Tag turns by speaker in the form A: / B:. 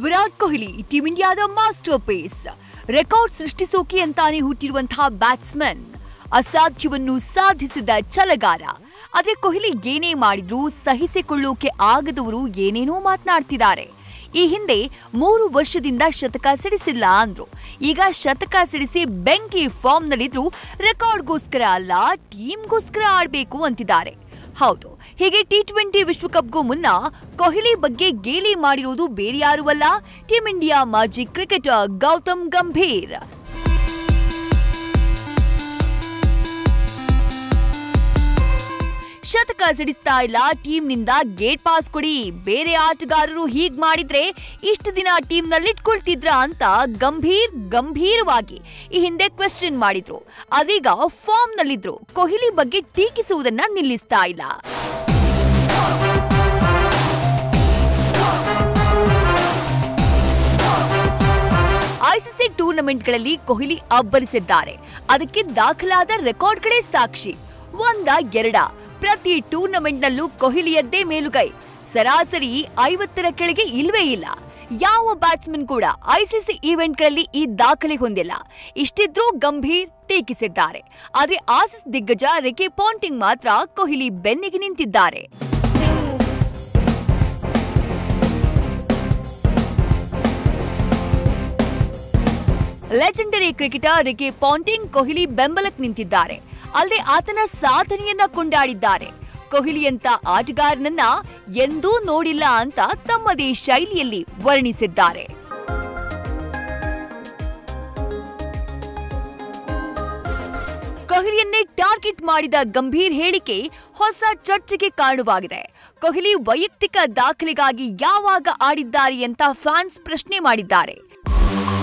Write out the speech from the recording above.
A: Virat Kohli team ಇಂಡಿಯಾದ master pace record ಸೃಷ್ಟಿಸೋಕೆ ಅಂತಾನೆ ಹುಟ್ಟಿರುವಂತಹ ಬ್ಯಾಟ್ಸ್ಮನ್ ಅಸಾಧ್ಯವನ್ನು ಸಾಧಿಸಿದ ಛಲಗಾರ ಆದ್ರೆ ಕೊಹ್ಲಿ ಏನೇ ಮಾಡಿದ್ರೂ ಸಹಿಸಿಕೊಳ್ಳೋಕೆ ಆಗದವರು ಏನೇನೋ ಮಾತನಾಡ್ತಿದ್ದಾರೆ ಈ ಹಿಂದೆ ಮೂರು ವರ್ಷದಿಂದ ಶತಕ ಸಿಡಿಸಿಲ್ಲ ಅಂದ್ರು ಈಗ ಶತಕ ಸಿಡಿಸಿ ಬೆಂಕಿ ಫಾರ್ಮ್ನಲ್ಲಿದ್ರು ರೆಕಾರ್ಡ್ಗೋಸ್ಕರ ಅಲ್ಲ ಟೀಮ್ಗೋಸ್ಕರ ಆಡ್ಬೇಕು ಅಂತಿದ್ದಾರೆ ಹೌದು ಹೀಗೆ ಟಿ ಟ್ವೆಂಟಿ ವಿಶ್ವಕಪ್ಗೂ ಮುನ್ನ ಕೊಹ್ಲಿ ಬಗ್ಗೆ ಗೇಲಿ ಮಾಡಿರೋದು ಬೇರೆಯಾರೂ ಅಲ್ಲ ಟೀಂ ಇಂಡಿಯಾ ಮಾಜಿ ಕ್ರಿಕೆಟರ್ ಗೌತಮ್ ಗಂಭೀರ್ ಶತಕ ಸಿಡಿಸ್ತಾ ಇಲ್ಲ ಟೀಮ್ನಿಂದ ಗೇಟ್ ಪಾಸ್ ಕೊಡಿ ಬೇರೆ ಆಟಗಾರರು ಹೀಗ್ ಮಾಡಿದ್ರೆ ಇಷ್ಟು ದಿನ ಟೀಮ್ನಲ್ಲಿ ಇಟ್ಕೊಳ್ತಿದ್ರ ಅಂತ ಗಂಭೀರ್ ಗಂಭೀರವಾಗಿ ಈ ಹಿಂದೆ ಕ್ವೆಶ್ಚನ್ ಮಾಡಿದ್ರು ಅದೀಗ ಫಾರ್ಮ್ ನಲ್ಲಿದ್ರು ಕೊಹ್ಲಿ ಬಗ್ಗೆ ಟೀಕಿಸುವುದನ್ನ ನಿಲ್ಲಿಸ್ತಾ ಇಲ್ಲ ಐಸಿಸಿ ಟೂರ್ನಮೆಂಟ್ಗಳಲ್ಲಿ ಕೊಹ್ಲಿ ಅಬ್ಬರಿಸಿದ್ದಾರೆ ಅದಕ್ಕೆ ದಾಖಲಾದ ರೆಕಾರ್ಡ್ಗಳೇ ಸಾಕ್ಷಿ ಒಂದ ಎರಡ ಪ್ರತಿ ಟೂರ್ನಮೆಂಟ್ನಲ್ಲೂ ಕೊಹ್ಲಿಯದ್ದೇ ಮೇಲುಗೈ ಸರಾಸರಿ ಐವತ್ತರ ಕೆಳಗೆ ಇಲ್ವೇ ಇಲ್ಲ ಯಾವ ಬ್ಯಾಟ್ಸ್ಮನ್ ಕೂಡ ಐಸಿಸಿ ಈವೆಂಟ್ಗಳಲ್ಲಿ ಈ ದಾಖಲೆ ಹೊಂದಿಲ್ಲ ಇಷ್ಟಿದ್ರೂ ಗಂಭೀರ್ ಟೀಕಿಸಿದ್ದಾರೆ ಆದ್ರೆ ಆಸಿಸ್ ದಿಗ್ಗಜ ರಿಕಿ ಪಾಂಟಿಂಗ್ ಮಾತ್ರ ಕೊಹ್ಲಿ ಬೆನ್ನಿಗೆ ನಿಂತಿದ್ದಾರೆ legendary cricketer Ricky Ponting Kohli ಬೆಂಬಲಕ್ಕೆ ನಿಂತಿದ್ದಾರೆ ಅಲ್ಲದೆ ಆತನ ಸಾಧನೆಯನ್ನ ಕೊಂಡಾಡಿದ್ದಾರೆ ಕೊಹ್ಲಿಯಂತ ಆಟಗಾರನನ್ನ ಎಂದೂ ನೋಡಿಲ್ಲ ಅಂತ ತಮ್ಮದೇ ಶೈಲಿಯಲ್ಲಿ ವರ್ಣಿಸಿದ್ದಾರೆ ಕೊಹ್ಲಿಯನ್ನೇ ಟಾರ್ಗೆಟ್ ಮಾಡಿದ ಗಂಭೀರ್ ಹೇಳಿಕೆ ಹೊಸ ಚರ್ಚೆಗೆ ಕಾರಣವಾಗಿದೆ ಕೊಹ್ಲಿ ವೈಯಕ್ತಿಕ ದಾಖಲೆಗಾಗಿ ಯಾವಾಗ ಆಡಿದ್ದಾರೆ ಅಂತ ಫ್ಯಾನ್ಸ್ ಪ್ರಶ್ನೆ ಮಾಡಿದ್ದಾರೆ